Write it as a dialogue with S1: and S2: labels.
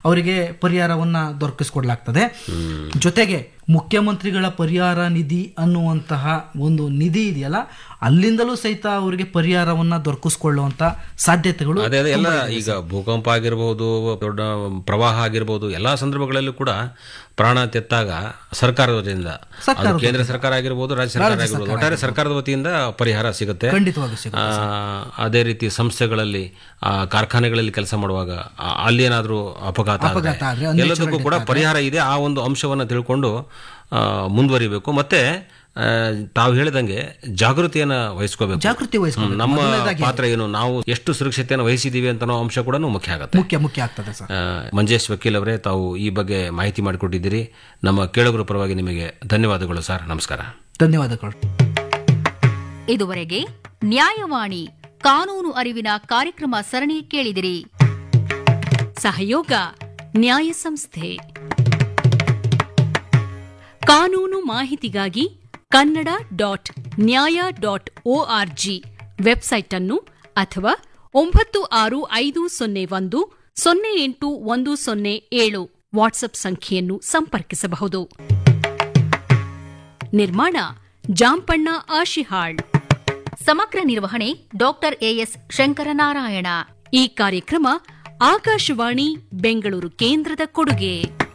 S1: ಅವರಿಗೆ ಪರಿಹಾರವನ್ನ ದೊರಕಿಸ್ಕೊಡ್ಲಾಗ್ತದೆ ಜೊತೆಗೆ ಮುಖ್ಯಮಂತ್ರಿಗಳ ಪರಿಹಾರ ನಿಧಿ ಅನ್ನುವಂತಹ ಒಂದು ನಿಧಿ ಇದೆಯಲ್ಲ ಅಲ್ಲಿಂದಲೂ ಸಹಿತ ಅವರಿಗೆ ಪರಿಹಾರವನ್ನ ದೊರಕಿಸ್ಕೊಳ್ಳುವಂತ ಸಾಧ್ಯತೆಗಳು
S2: ಅದೇ ಅದೇ ಎಲ್ಲ ಈಗ ಭೂಕಂಪ ಆಗಿರ್ಬೋದು ದೊಡ್ಡ ಪ್ರವಾಹ ಆಗಿರ್ಬೋದು ಎಲ್ಲಾ ಸಂದರ್ಭಗಳಲ್ಲೂ ಕೂಡ ಪ್ರಾಣ ತೆತ್ತಾಗ ಸರ್ಕಾರದ ವತಿಯಿಂದ ಅದು ಕೇಂದ್ರ ಸರ್ಕಾರ ಆಗಿರ್ಬೋದು ರಾಜ್ಯ ಸರ್ಕಾರ ಆಗಿರ್ಬೋದು ಒಟ್ಟಾರೆ ಸರ್ಕಾರದ ವತಿಯಿಂದ ಪರಿಹಾರ ಸಿಗುತ್ತೆ
S1: ಖಂಡಿತವಾಗಿ ಸಿಗುತ್ತೆ
S2: ಆ, ಅದೇ ರೀತಿ ಸಂಸ್ಥೆಗಳಲ್ಲಿ ಆ, ಕಾರ್ಖಾನೆಗಳಲ್ಲಿ ಕೆಲಸ ಮಾಡುವಾಗ ಆ, ಅಲ್ಲೇನಾದ್ರೂ ಅಪಘಾತ ಆದ್ರೆ
S1: ಅಪಘಾತ ಆದ್ರೆ, ಅನ್ವೇಷಣೆ
S2: ಎಲ್ಲದಕ್ಕೂ ಕೂಡ ಪರಿಹಾರ ಇದೆ ಆ ಒಂದು ಅಂಶವನ್ನು ತಿಳ್ಕೊಂಡು ಆ, ಮುಂದುವರಿಬೇಕು ಮತ್ತೆ ಆ, ತಾವು ಹೇಳಿದಂಗೆ ಜಾಗೃತಿಯನ್ನ ವಹಿಸ್ಕೋಬೇಕು
S1: ಜಾಗೃತಿ ವಹಿಸ್ಕೊಂಡು
S2: ಹ್ಮ್, ನಮ್ಮ ಪಾತ್ರ ಏನು ನಾವು ಎಷ್ಟು ಸುರಕ್ಷತೆಯನ್ನು ವಹಿಸಿದೀವಿ ಅಂತ ಅನ್ನೋ ಅಂಶ ಕೂಡ ಮುಖ್ಯ ಆಗುತ್ತೆ
S1: ಮುಖ್ಯ ಮುಖ್ಯ ಆಗ್ತದೆ ಸರ್
S2: ಆ, ಮಂಜೇಶ್ ವಕೀಲ್ ಅವರೇ ತಾವು ಈ ಬಗ್ಗೆ ಮಾಹಿತಿ ಮಾಡಿಕೊಟ್ಟಿದ್ದೀರಿ ನಮ್ಮ ಕೇಳುಗರ ಪರವಾಗಿ ನಿಮಗೆ ಧನ್ಯವಾದಗಳು ಸರ್ ನಮಸ್ಕಾರ
S1: ಧನ್ಯವಾದಗಳು
S3: ಇದುವರೆಗೆ ನ್ಯಾಯವಾಣಿ ಕಾನೂನು ಅರಿವಿನ ಕಾರ್ಯಕ್ರಮ ಸರಣಿ ಕೇಳಿದಿರಿ ಸಹಯೋಗ ನ್ಯಾಯ ಸಂಸ್ಥೆ ಕಾನೂನು ಮಾಹಿತಿಗಾಗಿ Kannada dot Nyaya dot O R G website ಅನ್ನು ಅಥವಾ ಒಂಬತ್ತು ಆರು ಐದು ಸೊನ್ನೆ ಒಂದು ಸೊನ್ನೆ ಎಂಟು ಒಂದು ಸೊನ್ನೆ ಏಳು ವಾಟ್ಸ್ಆಪ್ ಸಂಖ್ಯೆಯನ್ನು ಸಂಪರ್ಕಿಸಬಹುದು ನಿರ್ಮಾಣ ಜಾಂಪಣ್ಣ ಆಶಿಹಾಳ್ ಸಮಗ್ರ ನಿರ್ವಹಣೆ ಡಾಕ್ಟರ್ ಎಎಸ್ ಶಂಕರನಾರಾಯಣ ಈ ಕಾರ್ಯಕ್ರಮ ಆಕಾಶವಾಣಿ ಬೆಂಗಳೂರು ಕೇಂದ್ರದ ಕೊಡುಗೆ